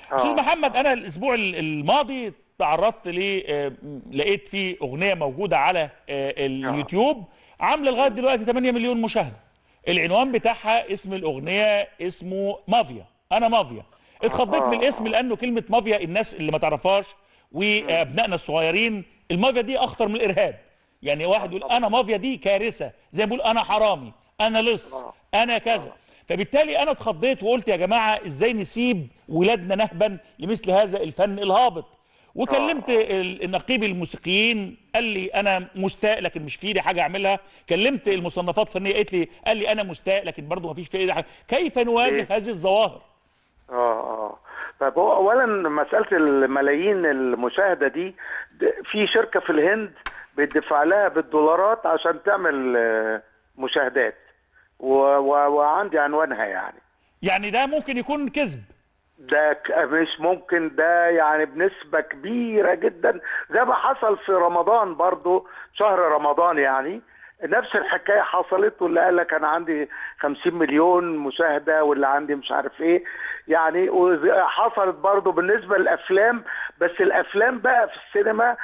استاذ محمد انا الاسبوع الماضي تعرضت ل آه، لقيت في اغنيه موجوده على آه، اليوتيوب عامله لغايه دلوقتي 8 مليون مشاهده العنوان بتاعها اسم الاغنيه اسمه مافيا انا مافيا اتخضيت من الاسم لانه كلمه مافيا الناس اللي ما تعرفهاش وابنائنا الصغيرين المافيا دي اخطر من الارهاب يعني واحد يقول انا مافيا دي كارثه زي ما بيقول انا حرامي انا لص انا كذا فبالتالي انا اتخضيت وقلت يا جماعه ازاي نسيب ولادنا نهبا لمثل هذا الفن الهابط وكلمت ال- نقيب الموسيقيين قال لي انا مستاء لكن مش في ايدي حاجه اعملها كلمت المصنفات الفنيه قالت لي قال لي انا مستاء لكن برضه ما فيش في ايدي حاجه كيف نواجه ليه؟ هذه الظواهر اه اه طيب هو اولا مساله الملايين المشاهده دي د- في شركه في الهند بيدفع لها بالدولارات عشان تعمل آه، مشاهدات و- و- وعندي عنوانها يعني يعني ده ممكن يكون كذب ده ك- مش ممكن ده يعني بنسبة كبيرة جدا زي ما حصل في رمضان برضو شهر رمضان يعني نفس الحكاية حصلت واللي قال لك أنا عندي 50 مليون مشاهدة واللي عندي مش عارف إيه يعني وز- حصلت برضو بالنسبة للأفلام بس الأفلام بقى في السينما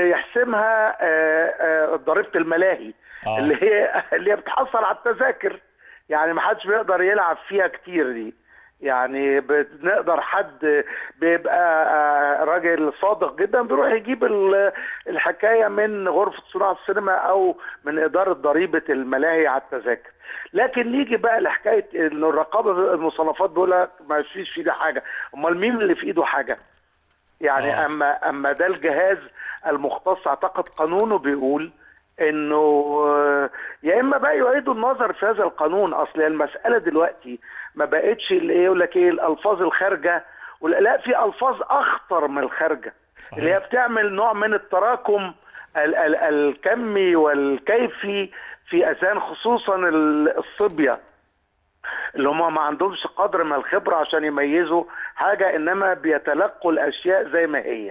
بيحسمها آه، آه، ضريبة الملاهي آه. اللي هي اللي هي بتحصل على التذاكر يعني ما حدش بيقدر يلعب فيها كتير دي يعني بنقدر حد بيبقى آه، راجل صادق جدا بيروح يجيب ال- الحكايه من غرفه صناعه السينما او من اداره ضريبه الملاهي على التذاكر لكن نيجي بقى لحكايه ان الرقابه المصنفات بيقول لك ما فيش في ايده حاجه امال مين اللي في ايده حاجه يعني آه. اما اما ده الجهاز المختص اعتقد قانونه بيقول انه آه، يا اما بقى يعيدوا النظر في هذا القانون اصل المساله دلوقتي ما بقتش اللي ايه يقول لك ايه الالفاظ الخارجه ولا لا في الفاظ اخطر من الخارجه صحيح. اللي هي بتعمل نوع من التراكم ال- ال- الكمي والكيفي في اذهان خصوصا ال- الصبيه اللي هم ما عندهمش قدر من الخبرة عشان يميزوا حاجة إنما بيتلقوا الأشياء زي ما هي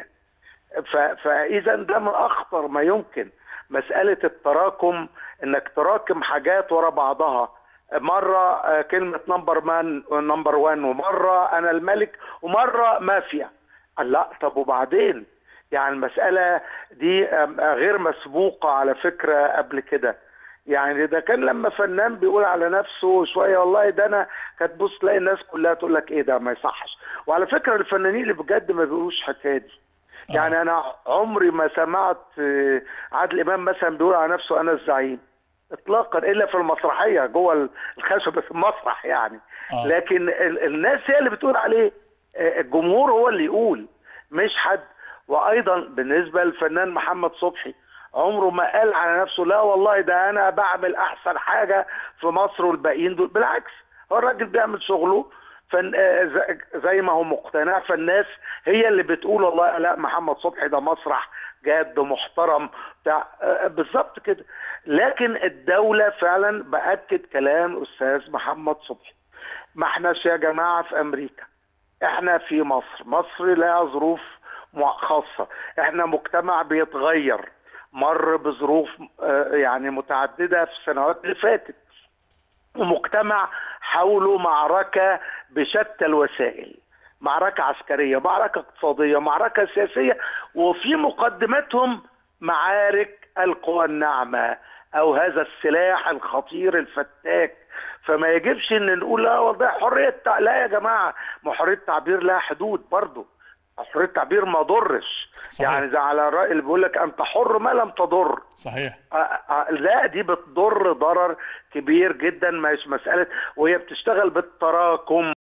ف- فإذا ده من أخطر ما يمكن مسألة التراكم إنك تراكم حاجات ورا بعضها مرة آه، كلمة نمبر مان نمبر وان ومرة أنا الملك ومرة مافيا قال لا طب وبعدين يعني المسألة دي آم، آه، غير مسبوقة على فكرة قبل كده يعني ده كان لما فنان بيقول على نفسه شويه والله ده انا كانت تبص تلاقي الناس كلها تقول لك ايه ده ما يصحش وعلى فكره الفنانين اللي بجد ما بيقولوش الحكايه دي يعني انا عمري ما سمعت آه، عادل امام مثلا بيقول على نفسه انا الزعيم اطلاقا الا في المسرحيه جوه الخشبه في المسرح يعني آه. لكن ال- الناس هي اللي بتقول عليه آه، الجمهور هو اللي يقول مش حد وايضا بالنسبه للفنان محمد صبحي عمره ما قال على نفسه لا والله ده انا بعمل احسن حاجه في مصر والباقيين دول بالعكس هو الراجل بيعمل شغله فن... آه، ز- زي ما هو مقتنع فالناس هي اللي بتقول والله لا محمد صبحي ده مسرح جاد محترم بتاع آه، بالظبط كده لكن الدوله فعلا باكد كلام استاذ محمد صبحي ما احناش يا جماعه في امريكا احنا في مصر مصر لها ظروف مع- خاصه احنا مجتمع بيتغير مر بظروف آه، يعني متعدده في السنوات اللي فاتت ومجتمع حوله معركة بشتى الوسائل معركة عسكرية معركة اقتصادية معركة سياسية وفي مقدمتهم معارك القوى الناعمة أو هذا السلاح الخطير الفتاك فما يجبش ان نقول لا والله حرية تع- لا يا جماعة ما حرية التعبير لها حدود برضه حرية التعبير ما ضرش صحيح. يعني زي على الرأي اللي بيقول لك أنت حر ما لم تضر صحيح آه، آه، لا دي بتضر ضرر كبير جدا مش مسألة وهي بتشتغل بالتراكم